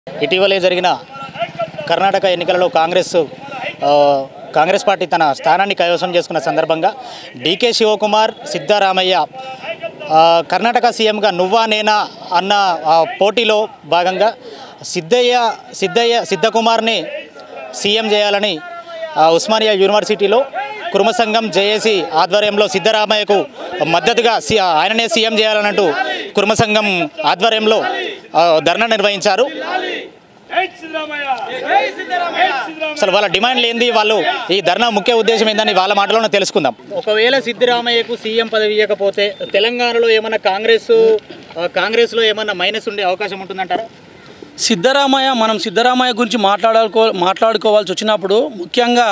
ఇటీవలే జరిగిన కర్ణాటక ఎన్నికలలో కాంగ్రెస్ ఆ, కాంగ్రెస్ పార్టీ తన స్థానాన్ని కైవసం చేసుకున్న సందర్భంగా డీకే శివకుమార్ సిద్ధారామయ్య ఆ, కర్ణాటక సీఎంగా నువ్వా నేనా అన్న ఆ, పోటీలో భాగంగా సిద్ధయ్య సిద్ధయ్య సిద్ధకుమార్ని సీఎం చేయాలని ఆ, ఉస్మానియా యూనివర్సిటీలో కుర్మ సంఘం జేఏసీ ఆధ్వర్యంలో సిద్ధరామయ్యకు మద్దతుగా సి ఆయననే సీఎం చేయాలనంటూ కుర్మ సంఘం ఆధ్వర్యంలో ఆ, ధర్నా నిర్వహించారు అసలు వాళ్ళ డిమాండ్లు ఏంది వాళ్ళు ఈ ధర్నా ముఖ్య ఉద్దేశం ఏందని వాళ్ళ మాటలోనే తెలుసుకుందాం ఒకవేళ సిద్ధరామయ్యకు సీఎం పదవి ఇవ్వకపోతే తెలంగాణలో ఏమన్నా కాంగ్రెస్ కాంగ్రెస్లో ఏమన్నా మైనస్ ఉండే అవకాశం ఉంటుందంటారా సిద్ధరామయ్య మనం సిద్ధరామయ్య గురించి మాట్లాడుకో మాట్లాడుకోవాల్సి వచ్చినప్పుడు ముఖ్యంగా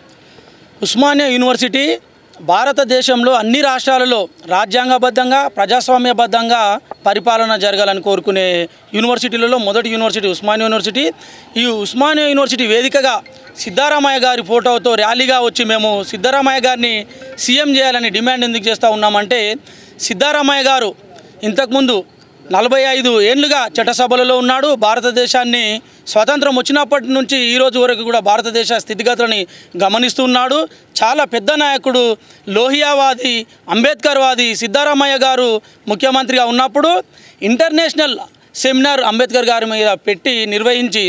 ఉస్మానియా యూనివర్సిటీ భారతదేశంలో అన్ని రాష్ట్రాలలో రాజ్యాంగబద్ధంగా ప్రజాస్వామ్యబద్ధంగా పరిపాలన జరగాలని కోరుకునే యూనివర్సిటీలలో మొదటి యూనివర్సిటీ ఉస్మానియా యూనివర్సిటీ ఈ ఉస్మానియా యూనివర్సిటీ వేదికగా సిద్ధరామయ్య గారి ఫోటోతో ర్యాలీగా వచ్చి మేము సిద్ధరామయ్య గారిని సీఎం చేయాలని డిమాండ్ ఎందుకు చేస్తూ ఉన్నామంటే సిద్ధరామయ్య గారు ఇంతకుముందు నలభై ఐదు ఏళ్ళుగా చట్టసభలలో ఉన్నాడు భారతదేశాన్ని స్వతంత్రం వచ్చినప్పటి నుంచి ఈ రోజు వరకు కూడా భారతదేశ స్థితిగతులని గమనిస్తున్నాడు చాలా పెద్ద నాయకుడు లోహియావాది అంబేద్కర్వాది సిద్ధరామయ్య గారు ముఖ్యమంత్రిగా ఉన్నప్పుడు ఇంటర్నేషనల్ సెమినార్ అంబేద్కర్ గారి మీద పెట్టి నిర్వహించి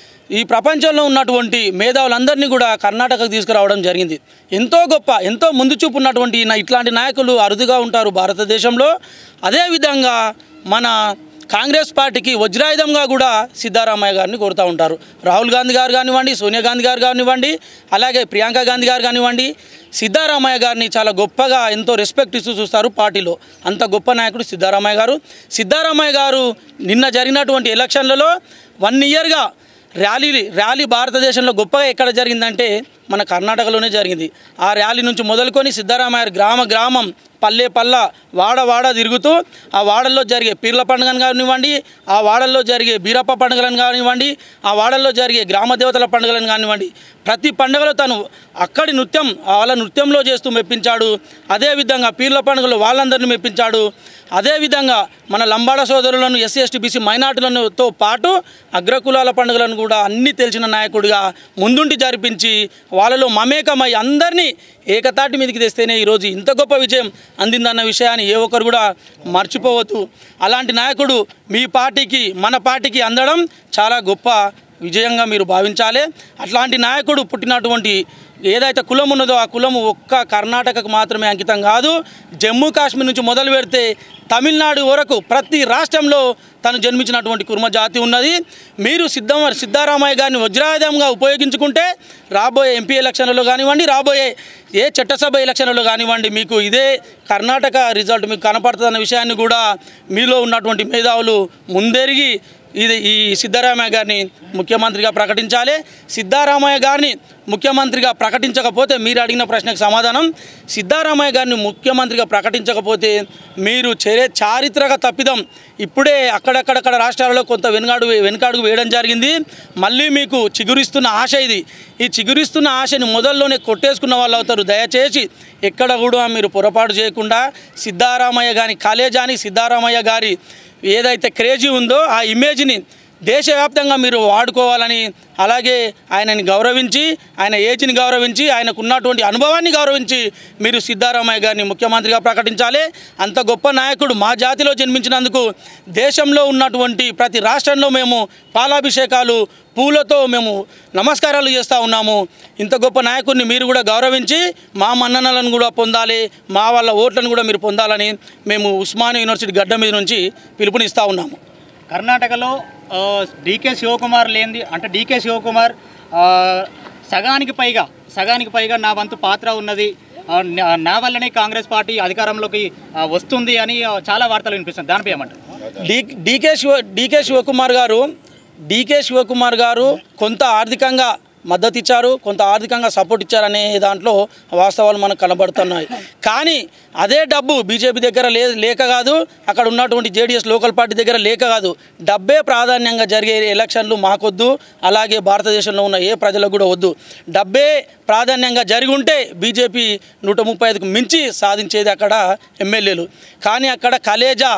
ఈ ప్రపంచంలో ఉన్నటువంటి మేధావులందరినీ కూడా కర్ణాటకకు తీసుకురావడం జరిగింది ఎంతో గొప్ప ఎంతో ముందు చూపు ఉన్నటువంటి నా- ఇట్లాంటి నాయకులు అరుదుగా ఉంటారు భారతదేశంలో అదేవిధంగా మన కాంగ్రెస్ పార్టీకి వజ్రాయుధంగా కూడా సిద్ధారామయ్య గారిని కోరుతూ ఉంటారు రాహుల్ గాంధీ గారు కానివ్వండి సోనియా గాంధీ గారు కానివ్వండి అలాగే ప్రియాంక గాంధీ గారు కానివ్వండి సిద్ధారామయ్య గారిని చాలా గొప్పగా ఎంతో రెస్పెక్ట్ ఇస్తూ చూస్తారు పార్టీలో అంత గొప్ప నాయకుడు సిద్ధారామయ్య గారు సిద్ధారామయ్య గారు నిన్న జరిగినటువంటి ఎలక్షన్లలో వన్ ఇయర్గా ర్యాలీ ర్యాలీ భారతదేశంలో గొప్పగా ఎక్కడ జరిగిందంటే మన కర్ణాటకలోనే జరిగింది ఆ ర్యాలీ నుంచి మొదలుకొని సిద్ధరామయ్య గ్రామ గ్రామం పల్లె పల్ల వాడ వాడ తిరుగుతూ ఆ వాడల్లో జరిగే పీర్ల పండుగను కానివ్వండి ఆ వాడల్లో జరిగే బీరప్ప పండుగలను కానివ్వండి ఆ వాడల్లో జరిగే గ్రామ దేవతల పండుగలను కానివ్వండి ప్రతి పండుగలో తను అక్కడి నృత్యం వాళ్ళ నృత్యంలో చేస్తూ మెప్పించాడు అదేవిధంగా పీర్ల పండుగలో వాళ్ళందరినీ మెప్పించాడు అదేవిధంగా మన లంబాడ సోదరులను ఎస్సీ ఎస్టీ బీసీ మైనార్టీలతో పాటు అగ్రకులాల పండుగలను కూడా అన్ని తెలిసిన నాయకుడిగా ముందుండి జరిపించి వాళ్ళలో మమేకమై అందరినీ ఏకతాటి మీదకి తెస్తేనే ఈరోజు ఇంత గొప్ప విజయం అందిందన్న విషయాన్ని ఏ ఒక్కరు కూడా మర్చిపోవద్దు అలాంటి నాయకుడు మీ పార్టీకి మన పార్టీకి అందడం చాలా గొప్ప విజయంగా మీరు భావించాలి అట్లాంటి నాయకుడు పుట్టినటువంటి ఏదైతే కులం ఉన్నదో ఆ కులము ఒక్క కర్ణాటకకు మాత్రమే అంకితం కాదు జమ్మూ కాశ్మీర్ నుంచి మొదలు పెడితే తమిళనాడు వరకు ప్రతి రాష్ట్రంలో తను జన్మించినటువంటి కుర్మ జాతి ఉన్నది మీరు సిద్ధ సిద్ధారామయ్య గారిని వజ్రాయుధంగా ఉపయోగించుకుంటే రాబోయే ఎంపీ ఎలక్షన్లలో కానివ్వండి రాబోయే ఏ చట్టసభ ఎలక్షన్లలో కానివ్వండి మీకు ఇదే కర్ణాటక రిజల్ట్ మీకు కనపడుతుందన్న విషయాన్ని కూడా మీలో ఉన్నటువంటి మేధావులు ముందెరిగి ఇది ఈ సిద్ధరామయ్య గారిని ముఖ్యమంత్రిగా ప్రకటించాలి సిద్ధారామయ్య గారిని ముఖ్యమంత్రిగా ప్రకటించకపోతే మీరు అడిగిన ప్రశ్నకు సమాధానం సిద్ధారామయ్య గారిని ముఖ్యమంత్రిగా ప్రకటించకపోతే మీరు చర్య చారిత్రక తప్పిదం ఇప్పుడే అక్కడక్కడక్కడ రాష్ట్రాలలో కొంత వెనుకాడు వెనుకాడుగు వేయడం జరిగింది మళ్ళీ మీకు చిగురిస్తున్న ఆశ ఇది ఈ చిగురిస్తున్న ఆశని మొదల్లోనే కొట్టేసుకున్న వాళ్ళు అవుతారు దయచేసి ఎక్కడ కూడా మీరు పొరపాటు చేయకుండా సిద్ధారామయ్య గారి కాలేజాని సిద్ధారామయ్య గారి ఏదైతే క్రేజీ ఉందో ఆ ఇమేజ్ని దేశవ్యాప్తంగా మీరు వాడుకోవాలని అలాగే ఆయనని గౌరవించి ఆయన ఏజ్ని గౌరవించి ఆయనకు ఉన్నటువంటి అనుభవాన్ని గౌరవించి మీరు సిద్ధారామయ్య గారిని ముఖ్యమంత్రిగా ప్రకటించాలి అంత గొప్ప నాయకుడు మా జాతిలో జన్మించినందుకు దేశంలో ఉన్నటువంటి ప్రతి రాష్ట్రంలో మేము పాలాభిషేకాలు పూలతో మేము నమస్కారాలు చేస్తూ ఉన్నాము ఇంత గొప్ప నాయకుడిని మీరు కూడా గౌరవించి మా మన్ననలను కూడా పొందాలి మా వాళ్ళ ఓట్లను కూడా మీరు పొందాలని మేము ఉస్మానియా యూనివర్సిటీ గడ్డ మీద నుంచి పిలుపునిస్తూ ఉన్నాము కర్ణాటకలో ఆ, డీకే శివకుమార్ లేనిది అంటే డీకే శివకుమార్ ఆ, సగానికి పైగా సగానికి పైగా నా వంతు పాత్ర ఉన్నది ఆ, నా- నా వల్లనే కాంగ్రెస్ పార్టీ అధికారంలోకి ఆ, వస్తుంది అని ఆ, చాలా వార్తలు వినిపిస్తుంది దానిపై ఏమంటారు D DK Shiva DK Shivakumar గారు డీకే శివకుమార్ గారు కొంత ఆర్థికంగా మద్దతు ఇచ్చారు కొంత ఆర్థికంగా సపోర్ట్ ఇచ్చారనే దాంట్లో వాస్తవాలు మనకు కనబడుతున్నాయి కానీ అదే డబ్బు బీజేపీ దగ్గర లే లేక కాదు అక్కడ ఉన్నటువంటి జేడీఎస్ లోకల్ పార్టీ దగ్గర లేక కాదు డబ్బే ప్రాధాన్యంగా జరిగే ఎలక్షన్లు మాకొద్దు అలాగే భారతదేశంలో ఉన్న ఏ ప్రజలకు కూడా వద్దు డబ్బే ప్రాధాన్యంగా జరిగి ఉంటే బీజేపీ నూట ముప్పై ఐదుకు మించి సాధించేది అక్కడ ఎమ్మెల్యేలు కానీ అక్కడ కలేజా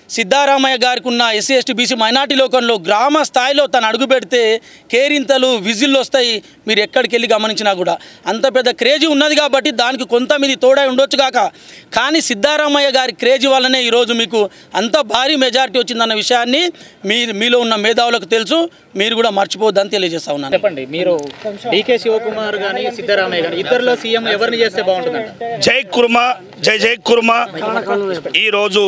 సిద్ధారామయ్య గారికి ఉన్న ఎస్సీ ఎస్టీ బీసీ మైనార్టీ లోకంలో గ్రామ స్థాయిలో తను అడుగు పెడితే కేరింతలు విజిల్లు వస్తాయి మీరు ఎక్కడికి వెళ్ళి గమనించినా కూడా అంత పెద్ద క్రేజీ ఉన్నది కాబట్టి దానికి కొంత మీది తోడై ఉండొచ్చు కాక కానీ సిద్ధారామయ్య గారి క్రేజీ వల్లనే ఈరోజు మీకు అంత భారీ మెజారిటీ వచ్చిందన్న విషయాన్ని మీ మీలో ఉన్న మేధావులకు తెలుసు మీరు కూడా మర్చిపోవద్దని తెలియజేస్తా ఉన్నాను చెప్పండి మీరు డీకే శివకుమార్ కానీ సిద్ధరామయ్య కానీ ఇద్దరిలో సీఎం ఎవరిని చేస్తే బాగుంటుందంట జై కుర్మ జై జై కుర్మ ఈరోజు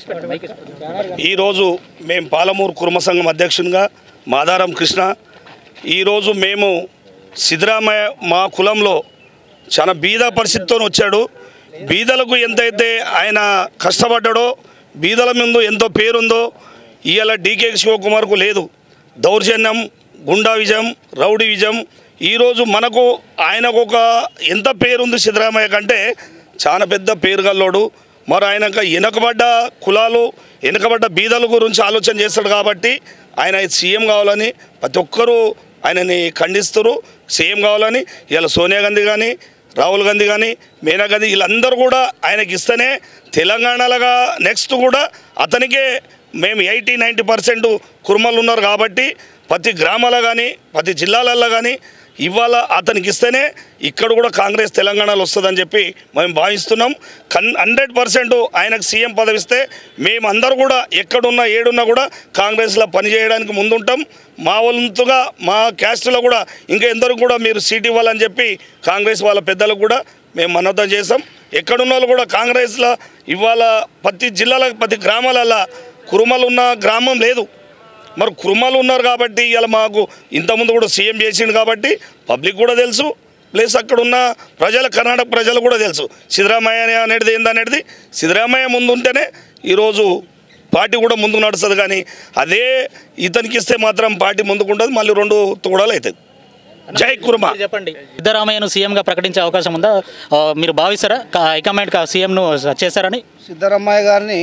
ఈరోజు మేము పాలమూరు కుర్మ సంఘం అధ్యక్షునిగా మాదారం కృష్ణ ఈరోజు మేము సిద్ధరామయ్య మా కులంలో చాలా బీద పరిస్థితితో వచ్చాడు బీదలకు ఎంతైతే ఆయన కష్టపడ్డాడో బీదల ముందు ఎంతో పేరుందో ఇవాళ డీకే శివకుమార్కు లేదు దౌర్జన్యం గుండా విజయం రౌడీ విజయం ఈరోజు మనకు ఆయనకు ఒక ఎంత పేరుంది సిద్ధరామయ్య కంటే చాలా పెద్ద పేరు గల్లోడు మరి ఆయనక వెనకబడ్డ కులాలు వెనకబడ్డ బీదల గురించి ఆలోచన చేస్తాడు కాబట్టి ఆయన సీఎం కావాలని ప్రతి ఒక్కరూ ఆయనని ఖండిస్తారు సీఎం కావాలని ఇలా సోనియా గాంధీ కానీ రాహుల్ గాంధీ కానీ మేనా గాంధీ వీళ్ళందరూ కూడా ఆయనకి ఇస్తేనే తెలంగాణలుగా నెక్స్ట్ కూడా అతనికే మేము ఎయిటీ నైంటీ పర్సెంట్ కుర్మలు ఉన్నారు కాబట్టి ప్రతి గ్రామాల కానీ ప్రతి జిల్లాలలో కానీ ఇవాళ అతనికి ఇస్తేనే ఇక్కడ కూడా కాంగ్రెస్ తెలంగాణలో వస్తుందని చెప్పి మేము భావిస్తున్నాం కన్ హండ్రెడ్ పర్సెంట్ ఆయనకు సీఎం పదవి ఇస్తే మేమందరూ కూడా ఎక్కడున్నా ఏడున్నా కూడా కాంగ్రెస్లో పనిచేయడానికి ముందుంటాం మా వంతుగా మా క్యాస్ట్లో కూడా ఇంకా ఎందరూ కూడా మీరు సీట్ ఇవ్వాలని చెప్పి కాంగ్రెస్ వాళ్ళ పెద్దలకు కూడా మేము మనోదం చేసాం ఎక్కడున్న వాళ్ళు కూడా కాంగ్రెస్లో ఇవాళ ప్రతి జిల్లాల ప్రతి గ్రామాలలో కురుమలు ఉన్న గ్రామం లేదు మరి కురుమలు ఉన్నారు కాబట్టి ఇలా మాకు ఇంతకుముందు కూడా సీఎం చేసిండు కాబట్టి పబ్లిక్ కూడా తెలుసు ప్లస్ అక్కడ ఉన్న ప్రజల కర్ణాటక ప్రజలు కూడా తెలుసు సిద్ధరామయ్య అనేది ఏందనేది సిద్ధరామయ్య ముందు ఉంటేనే ఈరోజు పార్టీ కూడా ముందుకు నడుస్తుంది కానీ అదే ఇతనికి ఇస్తే మాత్రం పార్టీ ముందుకు ఉంటుంది మళ్ళీ రెండు తోడాలు అవుతుంది జై కుర్మా మీరు చెప్పండి సిద్ధరామయ్యను సీఎంగా ప్రకటించే అవకాశం ఉందా ఆ, మీరు భావిస్తారా కా- హైకమాండ్ కా- సీఎంను చేశారని సిద్ధరామయ్య గారిని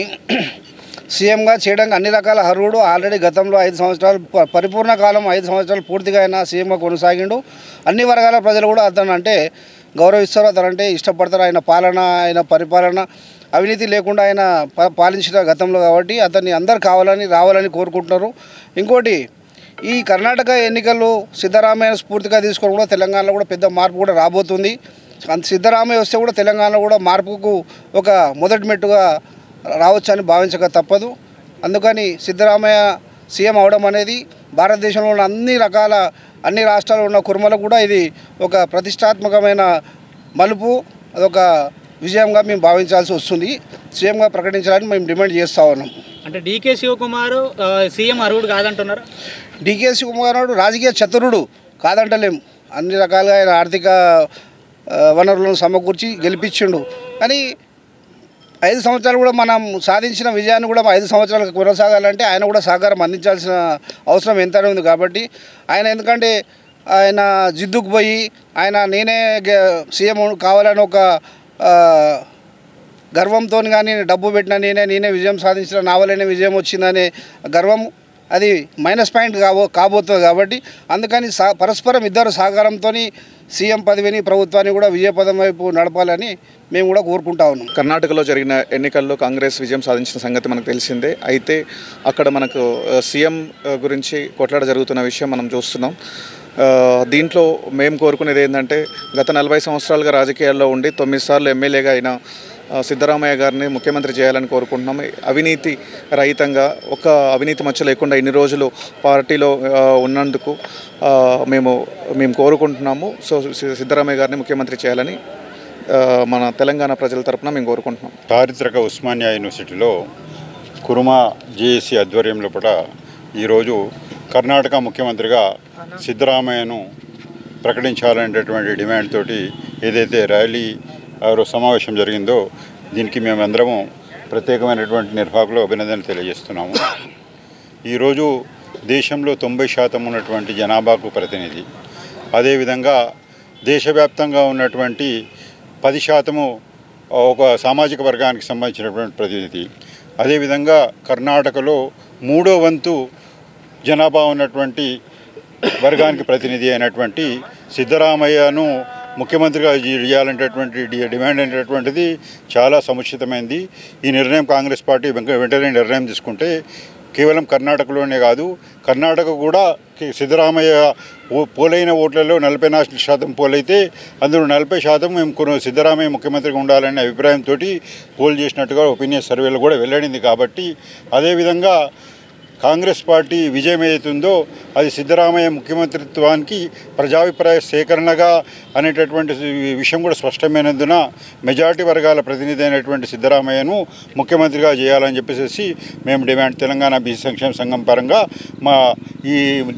సీఎంగా చేయడానికి అన్ని రకాల అర్హుడు ఆల్రెడీ గతంలో ఐదు సంవత్సరాలు ప- పరిపూర్ణ కాలం ఐదు సంవత్సరాలు పూర్తిగా ఆయన సీఎంగా కొనసాగిండు అన్ని వర్గాల ప్రజలు కూడా అతను అంటే గౌరవిస్తారు అతను అంటే ఇష్టపడతారు ఆయన పాలన ఆయన పరిపాలన అవినీతి లేకుండా ఆయన ప- పాలించిన గతంలో కాబట్టి అతన్ని అందరు కావాలని రావాలని కోరుకుంటున్నారు ఇంకోటి ఈ కర్ణాటక ఎన్నికలు సిద్ధరామయ్య స్ఫూర్తిగా తీసుకొని కూడా తెలంగాణలో కూడా పెద్ద మార్పు కూడా రాబోతుంది అంత సిద్ధరామయ్య వస్తే కూడా తెలంగాణలో కూడా మార్పుకు ఒక మొదటి మెట్టుగా రావచ్చని భావించక తప్పదు అందుకని సిద్ధరామయ్య సీఎం అవడం అనేది భారతదేశంలో ఉన్న అన్ని రకాల అన్ని రాష్ట్రాల్లో ఉన్న కుర్మలకు కూడా ఇది ఒక ప్రతిష్టాత్మకమైన మలుపు అదొక విజయంగా మేము భావించాల్సి వస్తుంది సీఎంగా ప్రకటించాలని మేము డిమాండ్ చేస్తూ ఉన్నాం అంటే డీకే శివకుమార్ ఆ, సీఎం అర్హుడు కాదంటున్నారు డికేసి కుమార్ నాయుడు రాజకీయ చతురుడు కాదంటలేం అన్ని రకాలుగా ఆయన ఆర్థిక ఆ, వనరులను సమకూర్చి గెలిపించిండు కానీ ఐదు సంవత్సరాలు కూడా మనం సాధించిన విజయాన్ని కూడా ఐదు సంవత్సరాలకు కొనసాగాలంటే ఆయన కూడా సహకారం అందించాల్సిన అవసరం ఎంతనే ఉంది కాబట్టి ఆయన ఎందుకంటే ఆయన జిద్దుకు పోయి ఆయన నేనే గె- సీఎం కావాలని ఒక ఆ, గర్వంతో కానీ డబ్బు పెట్టిన నేనే నేనే విజయం సాధించిన నా వల్లనే విజయం వచ్చిందనే గర్వం అది మైనస్ పాయింట్ కాబో కాబోతుంది కాబట్టి అందుకని సా పరస్పరం ఇద్దరు సహకారంతో సీఎం పదవిని ప్రభుత్వాన్ని కూడా విజయపదం వైపు నడపాలని మేము కూడా కోరుకుంటా ఉన్నాం కర్ణాటకలో జరిగిన ఎన్నికల్లో కాంగ్రెస్ విజయం సాధించిన సంగతి మనకు తెలిసిందే అయితే అక్కడ మనకు ఆ, సీఎం ఆ, గురించి కొట్లాట జరుగుతున్న విషయం మనం చూస్తున్నాం ఆ, దీంట్లో మేము కోరుకునేది ఏంటంటే గత నలభై సంవత్సరాలుగా రాజకీయాల్లో ఉండి తొమ్మిది సార్లు ఎమ్మెల్యేగా అయిన ఆ, సిద్ధరామయ్య గారిని ముఖ్యమంత్రి చేయాలని కోరుకుంటున్నాం అవినీతి రహితంగా ఒక అవినీతి మచ్చ లేకుండా ఇన్ని రోజులు పార్టీలో ఆ, ఉన్నందుకు ఆ, మేము మేము కోరుకుంటున్నాము సో సి- సిద్ధరామయ్య గారిని ముఖ్యమంత్రి చేయాలని ఆ, మన తెలంగాణ ప్రజల తరపున మేము కోరుకుంటున్నాం చారిత్రక ఉస్మానియా యూనివర్సిటీలో కురుమా జేఏసీ ఆధ్వర్యంలో కూడా ఈరోజు కర్ణాటక ముఖ్యమంత్రిగా సిద్ధరామయ్యను ప్రకటించాలనేటటువంటి డిమాండ్ తోటి ఏదైతే ర్యాలీ ఆరో సమావేశం జరిగిందో దీనికి మేమందరము ప్రత్యేకమైనటువంటి నిర్వాహకులు అభినందనలు తెలియజేస్తున్నాము ఈరోజు దేశంలో తొంభై శాతం ఉన్నటువంటి జనాభాకు ప్రతినిధి అదేవిధంగా దేశవ్యాప్తంగా ఉన్నటువంటి పది శాతము ఒక సామాజిక వర్గానికి సంబంధించినటువంటి ప్రతినిధి అదేవిధంగా కర్ణాటకలో మూడో వంతు జనాభా ఉన్నటువంటి వర్గానికి ప్రతినిధి అయినటువంటి సిద్ధరామయ్యను ముఖ్యమంత్రిగా చేయాలంటటువంటి డి- డిమాండ్ అనేటటువంటిది చాలా సముచితమైంది ఈ నిర్ణయం కాంగ్రెస్ పార్టీ వెంక- వెంటనే నిర్ణయం తీసుకుంటే కేవలం కర్ణాటకలోనే కాదు కర్ణాటక కూడా కి- సిద్ధరామయ్య ఓ- పోలైన ఓట్లలో నలభై నాలుగు శాతం పోలైతే అందులో నలభై శాతం మేము కొను సిద్ధరామయ్య ముఖ్యమంత్రిగా ఉండాలనే అభిప్రాయంతో పోల్ చేసినట్టుగా ఒపీనియన్ సర్వేలు కూడా వెల్లడింది కాబట్టి అదేవిధంగా కాంగ్రెస్ పార్టీ విజయం ఏదైతుందో అది సిద్ధరామయ్య ముఖ్యమంత్రిత్వానికి ప్రజాభిప్రాయ సేకరణగా అనేటటువంటి విషయం కూడా స్పష్టమైనందున మెజారిటీ వర్గాల ప్రతినిధి అయినటువంటి సిద్ధరామయ్యను ముఖ్యమంత్రిగా చేయాలని చెప్పేసి మేము డిమాండ్ తెలంగాణ బీసీ సంక్షేమ సంఘం పరంగా మా ఈ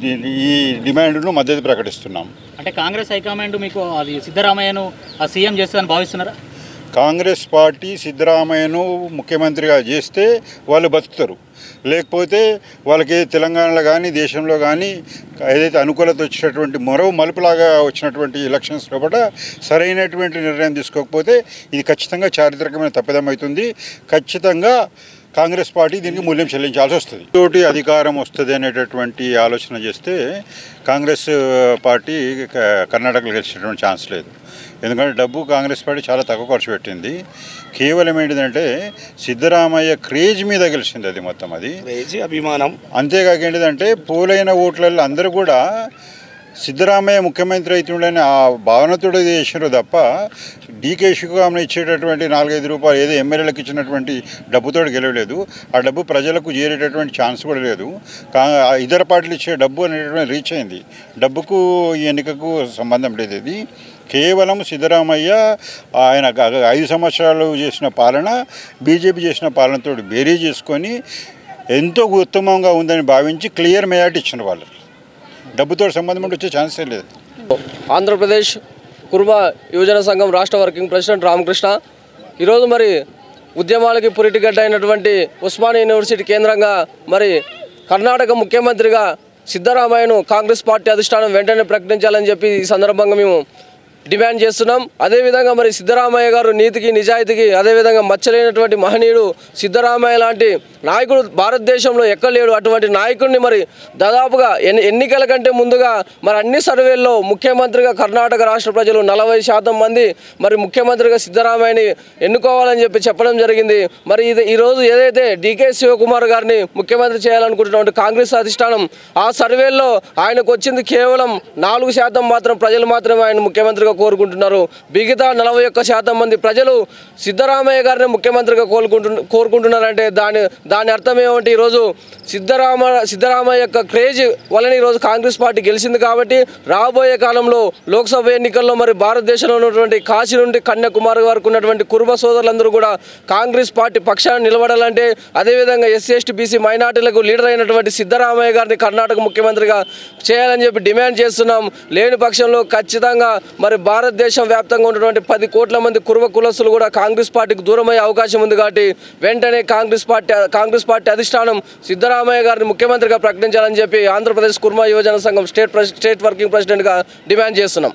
ఈ డిమాండ్ను మద్దతు ప్రకటిస్తున్నాం అంటే కాంగ్రెస్ హైకమాండ్ మీకు అది సిద్ధరామయ్యను ఆ సీఎం చేస్తుందని భావిస్తున్నారా కాంగ్రెస్ పార్టీ సిద్ధరామయ్యను ముఖ్యమంత్రిగా చేస్తే వాళ్ళు బతుకుతారు లేకపోతే వాళ్ళకి తెలంగాణలో కానీ దేశంలో కానీ ఏదైతే అనుకూలత వచ్చినటువంటి మరో మలుపులాగా వచ్చినటువంటి ఎలక్షన్స్ లోపల సరైనటువంటి నిర్ణయం తీసుకోకపోతే ఇది ఖచ్చితంగా చారిత్రకమైన తప్పిదం అవుతుంది ఖచ్చితంగా కాంగ్రెస్ పార్టీ దీనికి మూల్యం చెల్లించాల్సి వస్తుంది తోటి అధికారం వస్తుంది అనేటటువంటి ఆలోచన చేస్తే కాంగ్రెస్ పార్టీ క- కర్ణాటకలో గెలిచేటువంటి ఛాన్స్ లేదు ఎందుకంటే డబ్బు కాంగ్రెస్ పార్టీ చాలా తక్కువ ఖర్చు పెట్టింది కేవలం ఏంటిదంటే సిద్ధరామయ్య క్రేజ్ మీద గెలిచింది అది మొత్తం అది క్రేజీ అభిమానం అంతేకాక ఏంటిదంటే పోలైన ఓట్లలో అందరూ కూడా సిద్ధరామయ్య ముఖ్యమంత్రి అవుతుండని ఆ భావనతోడు చేసినారు తప్ప డీకే శివరామన్ ఇచ్చేటటువంటి నాలుగైదు రూపాయలు ఏదో ఎమ్మెల్యేలకు ఇచ్చినటువంటి డబ్బుతో గెలవలేదు ఆ డబ్బు ప్రజలకు చేరేటటువంటి ఛాన్స్ కూడా లేదు కా ఆ ఇతర పార్టీలు ఇచ్చే డబ్బు అనేటటువంటి రీచ్ అయింది డబ్బుకు ఈ ఎన్నికకు సంబంధం లేదు ఇది కేవలం సిద్ధరామయ్య ఆయన గ- ఐదు సంవత్సరాలు చేసిన పాలన బీజేపీ చేసిన పాలనతో బేరీ చేసుకొని ఎంతో ఉత్తమంగా ఉందని భావించి క్లియర్ మెజార్టీ ఇచ్చిన వాళ్ళు డబ్బుతో సంబంధం ఉంటే వచ్చే ఛాన్సే లేదు ఆంధ్రప్రదేశ్ కుర్మ యువజన సంఘం రాష్ట్ర వర్కింగ్ ప్రెసిడెంట్ రామకృష్ణ ఈరోజు మరి ఉద్యమాలకి పురిటిగడ్డ అయినటువంటి ఉస్మానియా యూనివర్సిటీ కేంద్రంగా మరి కర్ణాటక ముఖ్యమంత్రిగా సిద్ధరామయ్యను కాంగ్రెస్ పార్టీ అధిష్టానం వెంటనే ప్రకటించాలని చెప్పి ఈ సందర్భంగా మేము డిమాండ్ చేస్తున్నాం అదేవిధంగా మరి సిద్ధరామయ్య గారు నీతికి నిజాయితీకి అదేవిధంగా మచ్చలేనటువంటి మహనీయుడు సిద్ధరామయ్య లాంటి నాయకుడు భారతదేశంలో ఎక్కడ లేడు అటువంటి నాయకుడిని మరి దాదాపుగా ఎన్ని ఎన్నికల కంటే ముందుగా మరి అన్ని సర్వేల్లో ముఖ్యమంత్రిగా కర్ణాటక రాష్ట్ర ప్రజలు నలభై శాతం మంది మరి ముఖ్యమంత్రిగా సిద్ధరామయ్యని ఎన్నుకోవాలని చెప్పి చెప్పడం జరిగింది మరి ఇది ఈరోజు ఏదైతే డికే శివకుమార్ గారిని ముఖ్యమంత్రి చేయాలనుకుంటున్నటువంటి కాంగ్రెస్ అధిష్టానం ఆ సర్వేల్లో ఆయనకు వచ్చింది కేవలం నాలుగు శాతం మాత్రం ప్రజలు మాత్రమే ఆయన ముఖ్యమంత్రిగా కోరుకుంటున్నారు మిగతా నలభై ఒక్క శాతం మంది ప్రజలు సిద్ధరామయ్య గారిని ముఖ్యమంత్రిగా కోరుకుంటు కోరుకుంటున్నారంటే దాని దాని అర్థం ఏమంటే ఈరోజు సిద్ధరామ సిద్ధరామయ్య యొక్క క్రేజ్ వలన ఈరోజు కాంగ్రెస్ పార్టీ గెలిచింది కాబట్టి రాబోయే కాలంలో లోక్సభ ఎన్నికల్లో మరి భారతదేశంలో ఉన్నటువంటి కాశీ నుండి కన్యాకుమారి వరకు ఉన్నటువంటి కురుబ సోదరులందరూ కూడా కాంగ్రెస్ పార్టీ పక్షాన నిలబడాలంటే అదేవిధంగా ఎస్సీ ఎస్టీ బీసీ మైనార్టీలకు లీడర్ అయినటువంటి సిద్ధరామయ్య గారిని కర్ణాటక ముఖ్యమంత్రిగా చేయాలని చెప్పి డిమాండ్ చేస్తున్నాం లేని పక్షంలో ఖచ్చితంగా మరి భారతదేశం వ్యాప్తంగా ఉన్నటువంటి పది కోట్ల మంది కురువ కులస్తులు కూడా కాంగ్రెస్ పార్టీకి దూరమయ్యే అవకాశం ఉంది కాబట్టి వెంటనే కాంగ్రెస్ పార్టీ కాంగ్రెస్ పార్టీ అధిష్టానం సిద్ధరామయ్య గారిని ముఖ్యమంత్రిగా ప్రకటించాలని చెప్పి ఆంధ్రప్రదేశ్ కుర్మా యువజన సంఘం స్టేట్ ప్రెసి- స్టేట్ వర్కింగ్ ప్రెసిడెంట్గా డిమాండ్ చేస్తున్నాం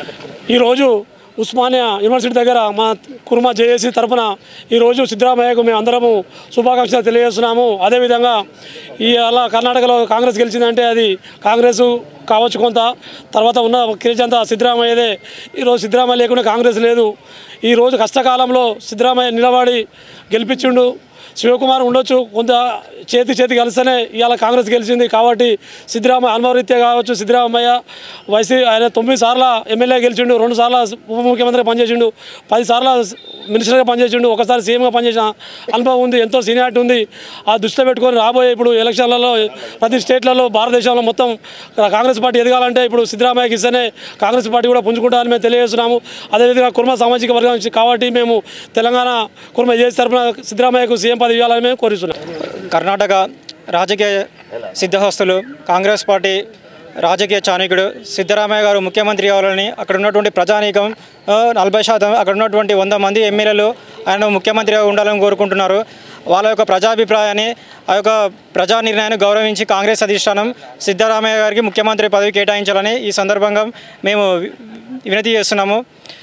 ఈరోజు ఉస్మానియా యూనివర్సిటీ దగ్గర మా కుర్మా జేఏసీ తరఫున ఈరోజు సిద్ధరామయ్యకు మేము అందరము శుభాకాంక్షలు తెలియజేస్తున్నాము అదేవిధంగా ఈ అలా కర్ణాటకలో కాంగ్రెస్ గెలిచిందంటే అది కాంగ్రెస్ కావచ్చు కొంత తర్వాత ఉన్న క్రేజ్ అంతా సిద్ధరామయ్యదే ఈరోజు సిద్ధరామయ్య లేకుండా కాంగ్రెస్ లేదు ఈరోజు కష్టకాలంలో సిద్ధరామయ్య నిలబడి గెలిపించిండు శివకుమార్ ఉండొచ్చు కొంత చేతి చేతి కలిస్తేనే ఇవాళ కాంగ్రెస్ గెలిచింది కాబట్టి సిద్ధరామయ్య అనుభవరీత్యా కావచ్చు సిద్ధరామయ్య వైసీ ఆయన తొమ్మిది సార్ల ఎమ్మెల్యే గెలిచిండు రెండు సార్ల ఉప ముఖ్యమంత్రిగా పనిచేసిండు పది సార్ల మినిస్టర్గా పనిచేసిండు ఒకసారి సీఎంగా పనిచేసిన అనుభవం ఉంది ఎంతో సీనియారిటీ ఉంది ఆ దృష్టిలో పెట్టుకొని రాబోయే ఇప్పుడు ఎలక్షన్లలో ప్రతి స్టేట్లలో భారతదేశంలో మొత్తం కాంగ్రెస్ పార్టీ ఎదగాలంటే ఇప్పుడు సిద్ధరామయ్యకి ఇస్తేనే కాంగ్రెస్ పార్టీ కూడా పుంజుకుంటారని మేము తెలియజేస్తున్నాము అదేవిధంగా కుర్మ సామాజిక వర్గం నుంచి కాబట్టి మేము తెలంగాణ కుర్మ చేసి తరఫున సిద్ధరామయ్యకు సీఎం పదవి ఇవ్వాలని మేము కోరుతున్నాం కర్ణాటక రాజకీయ సిద్ధహస్తులు కాంగ్రెస్ పార్టీ రాజకీయ చాణక్యుడు సిద్ధరామయ్య గారు ముఖ్యమంత్రి కావాలని అక్కడ ఉన్నటువంటి ప్రజానీకం ఆ, నలభై శాతం అక్కడ ఉన్నటువంటి వంద మంది ఎమ్మెల్యేలు ఆయన ముఖ్యమంత్రిగా ఉండాలని కోరుకుంటున్నారు వాళ్ళ యొక్క ప్రజాభిప్రాయాన్ని ఆ యొక్క ప్రజా నిర్ణయాన్ని గౌరవించి కాంగ్రెస్ అధిష్టానం సిద్ధరామయ్య గారికి ముఖ్యమంత్రి పదవి కేటాయించాలని ఈ సందర్భంగా మేము వి- వినతి చేస్తున్నాము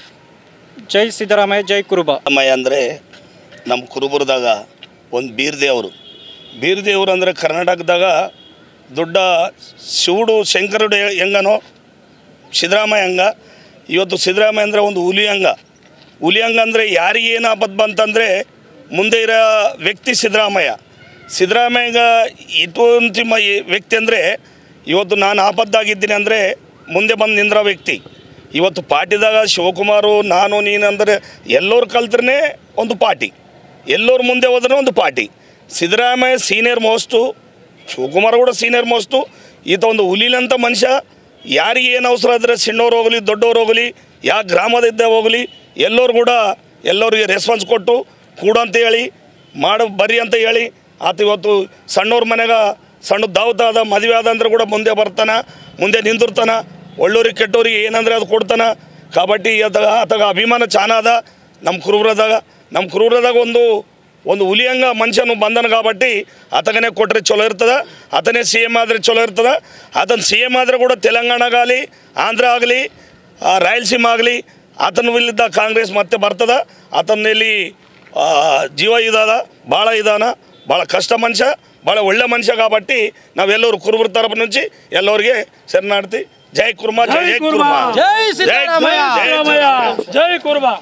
జై సిద్ధరామయ్య జై కురుబా ಅಮ್ಮಯ್ಯ ಅಂದರೆ ನಮ್ಮ ಕುರುಬರದಾಗ ಒಂದು ಬೀರ್ ದೇವರು ಬೀರ್ ದೇವರು ಅಂದರೆ ಕರ್ನಾಟಕದಾಗ ದೊಡ್ಡ ಶಿವುಡು ಶಂಕರುಡು ಹೆಂಗನೋ ಸಿದ್ದರಾಮಯ್ಯ ಹಂಗ ಇವತ್ತು ಸಿದ್ದರಾಮಯ್ಯ ಅಂದರೆ ಒಂದು ಹುಲಿಯಂಗ ಹುಲಿಯಂಗ ಅಂದರೆ ಯಾರಿಗೆ ಏನು ಆಪತ್ತು ಬಂತಂದರೆ ಮುಂದೆ ಇರೋ ವ್ಯಕ್ತಿ ಸಿದ್ದರಾಮಯ್ಯ ಸಿದ್ದರಾಮಯ್ಯಗ ಇటువంటి ಮ ವ್ಯಕ್ತಿ ಅಂದರೆ ಇವತ್ತು ನಾನು ಆಪದ್ದಾಗಿದ್ದೀನಿ ಅಂದರೆ ಮುಂದೆ ಬಂದು ನಿಂದ್ರ ವ್ಯಕ್ತಿ ಇವತ್ತು ಪಾರ್ಟಿದಾಗ ಶಿವಕುಮಾರು ನಾನು ನೀನು ಅಂದರೆ ಎಲ್ಲರೂ ಕಲ್ತ್ರೇ ಒಂದು ಪಾರ್ಟಿ ಎಲ್ಲರೂ ಮುಂದೆ ಹೋದ್ರೆ ಒಂದು party Siddaramaiah senior most Shivakumar ಕೂಡ ಸೀನಿಯರ್ ಮೋಸ್ಟು ಈತ ಒಂದು ಹುಲಿಲಂತ ಮನುಷ್ಯ ಯಾರಿಗೆ ಏನು ಅವಸರ ಇದ್ದರೆ ಸಣ್ಣವ್ರು ಹೋಗಲಿ ದೊಡ್ಡವ್ರು ಹೋಗಲಿ ಯಾವ ಗ್ರಾಮದಿದ್ದ ಹೋಗಲಿ ಎಲ್ಲರೂ ಕೂಡ ಎಲ್ಲರಿಗೆ ರೆಸ್ಪಾನ್ಸ್ ಕೊಟ್ಟು ಕೂಡ ಅಂತ ಹೇಳಿ ಮಾಡು ಬರ್ರಿ ಅಂತ ಹೇಳಿ ಆತ ಇವತ್ತು ಸಣ್ಣವ್ರ ಮನೆಗ ಸಣ್ಣ ದಾವತ ಆದ ಮದುವೆ ಆದ ಅಂದ್ರೆ ಕೂಡ ಮುಂದೆ ಬರ್ತಾನ ಮುಂದೆ ನಿಂದಿರ್ತಾನ ಒಳ್ಳೋರಿಗೆ ಕೆಟ್ಟೋರಿಗೆ ಏನಂದ್ರೆ ಅದು ಕೊಡ್ತಾನ కాబట్టి ಆತಗ ಆತಗ ಅಭಿಮಾನ ಚಾನ ಅದ ನಮ್ಮ ಕುರುಬ್ರದಾಗ ನಮ್ಮ ಕುರುಬ್ರದಾಗ ಒಂದು ಒಂದು ಹುಲಿಯಂಗ ಮನುಷ್ಯನು ಬಂದನು కాబట్టి ಆತಗನೇ ಕೊಟ್ಟರೆ ಚಲೋ ಇರ್ತದೆ ಆತನೇ ಸಿ ಎಮ್ ಆದರೆ ಚಲೋ ಇರ್ತದೆ ಆತನ ಸಿ ಎಮ್ ಆದರೆ ಕೂಡ ತೆಲಂಗಾಣಗಾಗಲಿ ಆಂಧ್ರ ಆಗಲಿ ರಾಯಲಸೀಮೆ ಆಗಲಿ ಆತನ ವಿರುದ್ಧ ಕಾಂಗ್ರೆಸ್ ಮತ್ತೆ ಬರ್ತದ ಆತನಲ್ಲಿ ಆ, ಜೀವ ಇದಾದ ಭಾಳ ಇದಾನ ಭಾಳ ಕಷ್ಟ ಮನುಷ್ಯ ಭಾಳ ಒಳ್ಳೆ ಮನುಷ್ಯ కాబట్టి ನಾವೆಲ್ಲರೂ ಕುರುಬರ ತರపు నుంచి ಎಲ್ಲರಿಗೆ ಶರಣಾರ್ಥಿ ಜೈ ಕುರ್ಮಾ ಜೈ ಜೈ ಕುರ್ಮಾ జై సిద్ధరామయ్య జై జై కుర్బా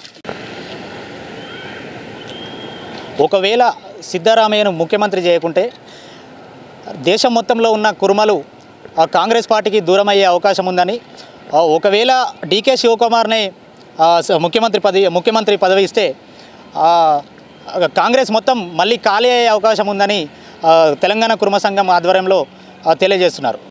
ఒకవేళ సిద్ధరామయ్యను ముఖ్యమంత్రి చేయకుంటే దేశం మొత్తంలో ఉన్న కురుమలు ఆ కాంగ్రెస్ పార్టీకి దూరం అయ్యే అవకాశం ఉందని ఆ, ఒకవేళ డీకే శివకుమార్ని ఆ, స- ముఖ్యమంత్రి పదవి ముఖ్యమంత్రి పదవి ఇస్తే ఆ, కాంగ్రెస్ మొత్తం మళ్ళీ ఖాళీ అయ్యే అవకాశం ఉందని ఆ, తెలంగాణ కుర్మ సంఘం ఆధ్వర్యంలో ఆ, తెలియజేస్తున్నారు